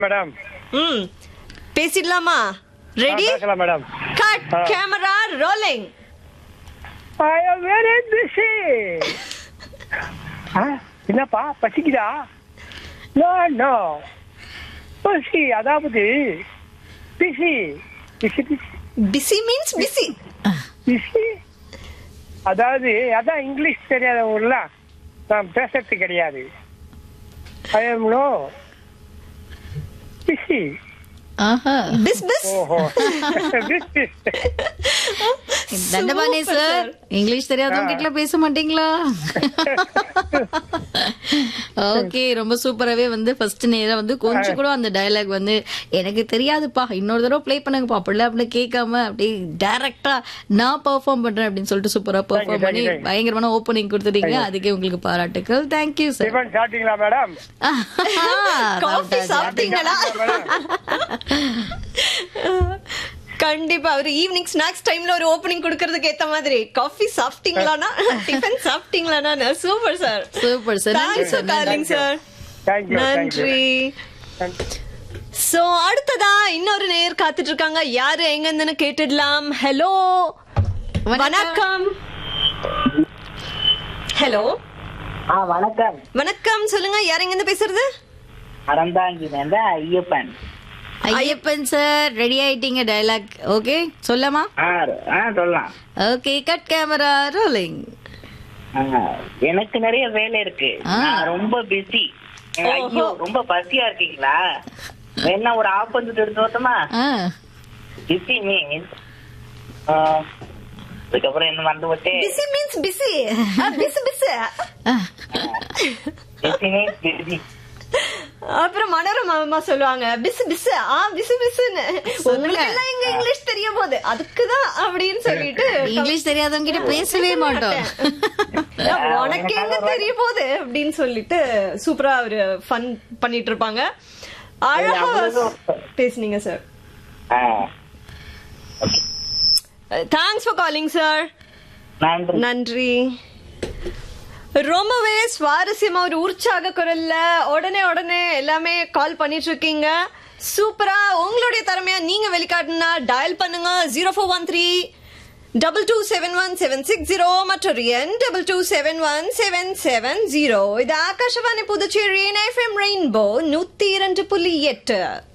Madam ம் பேசிடலாமா ready பேசலாம் மேடம் கட் ஆ. Camera rolling I am very busy என்னப்பா பசிக்குதா நோ நோ பசி அதாவது busy busy busy busy means busy busy அதாவது அதான் இங்கிலீஷ் தெரியாதவங்கள நான் பேசுறது கிடையாது ஐ எம் நோ பிஸி ஆஹா பிஸ் பிஸ் ஓஹோ Thandapani Super, sir sir. English தெரியாதவங்க கிட்ட பேச மாட்டீங்களா ஓகே ரொம்ப சூப்பராவே வந்து ஃபர்ஸ்ட் நேரா வந்து கொஞ்சம் கூட அந்த டயலாக் வந்து எனக்கு தெரியாதுப்பா இன்னொரு தடவை ப்ளே பண்ணுங்கப்பா அப்படிலாம் அப்படின்னு கேட்காம அப்படியே டைரக்டா நான் பெர்ஃபார்ம் பண்றேன் அப்படின்னு சொல்லிட்டு சூப்பரா பெர்ஃபார்ம் you, பண்ணி thank you. பயங்கரமான ஓப்பனிங் கொடுத்துட்டீங்க அதுக்கே உங்களுக்கு பாராட்டுக்கள் தேங்க்யூ சார் டிஃபன் சாப்பிட்டீங்களா மேடம் காஃபி சாப்பிட்டீங்களா கண்டிப்பா அவர் ஈவினிங் ஸ்நாக்ஸ் டைம்ல ஒரு ஓபனிங் கொடுக்கறதுக்கு ஏத்த மாதிரி காஃபி சாப்பிட்டீங்களானா டிஃபன் சாப்பிட்டீங்களானா சூப்பர் சார் சூப்பர் சார் நன்றி thanks sir for calling sir thank you thank you நன்றி சோ அடுத்ததா இன்னொரு நேர் காத்துட்டு இருக்காங்க யாரு எங்க இருந்துன்னு கேட்டுடலாம் ஹலோ வணக்கம் ஹலோ ஆ வணக்கம் வணக்கம் சொல்லுங்க யார் எங்க இருந்து பேசுறது அறந்தாங்கிலேருந்து ஐயப்பன் ஐயப்பன் சார் ரெடி ஆயிட்டீங்க டயலாக் ஓகே சொல்லமா ஆ ஆ சொல்லலாம் ஓகே கட் கேமரா ரோலிங் ஆ, எனக்கு நிறைய வேலை இருக்கு ஆ. நான் ரொம்ப பிஸி ஐயோ ரொம்ப பசியா இருக்கீங்களா என்ன ஒரு ஆப்போசிட் எடுத்து வரட்டுமா ஆ பிஸி மீன்ஸ் அதுக்கப்புறம் என்ன மறந்து போட்டு busy means busy busy busy ஆ. பிஸி மீன்ஸ் பிஸி அப்புறம் மனோரமா அம்மா சொல்லுவாங்க பிசு பிசு ஆ பிசு பிசுன்னு உங்களுக்கு எல்லாம் எங்க இங்கிலீஷ் தெரிய போகுது அதுக்குதான் அப்படின்னு சொல்லிட்டு இங்கிலீஷ் தெரியாதவங்க கிட்ட பேசவே மாட்டோம் உனக்கு எங்க தெரிய போகுது அப்படின்னு சொல்லிட்டு சூப்பரா அவரு ஃபன் பண்ணிட்டு இருப்பாங்க அழகா பேசுனீங்க சார் ஆ, தேங்க்ஸ் ஃபார் காலிங் சார் நன்றி நன்றி ரொம்பவே சுவாரஸ்யமா ஒரு உற்சாக குரல்ல உடனே உடனே எல்லாமே கால் பண்ணிட்டு இருக்கீங்க சூப்பரா உங்களுடைய திறமையா நீங்க வெளிக்காட்டுனா டயல் பண்ணுங்க zero four one three double two seven one seven six zero மற்றொரு எண் double two seven one seven seven zero இது ஆகாஷவாணி புதுச்சேரி எஃப்எம் ரெயின்போ நூத்தி இரண்டு புள்ளி எட்டு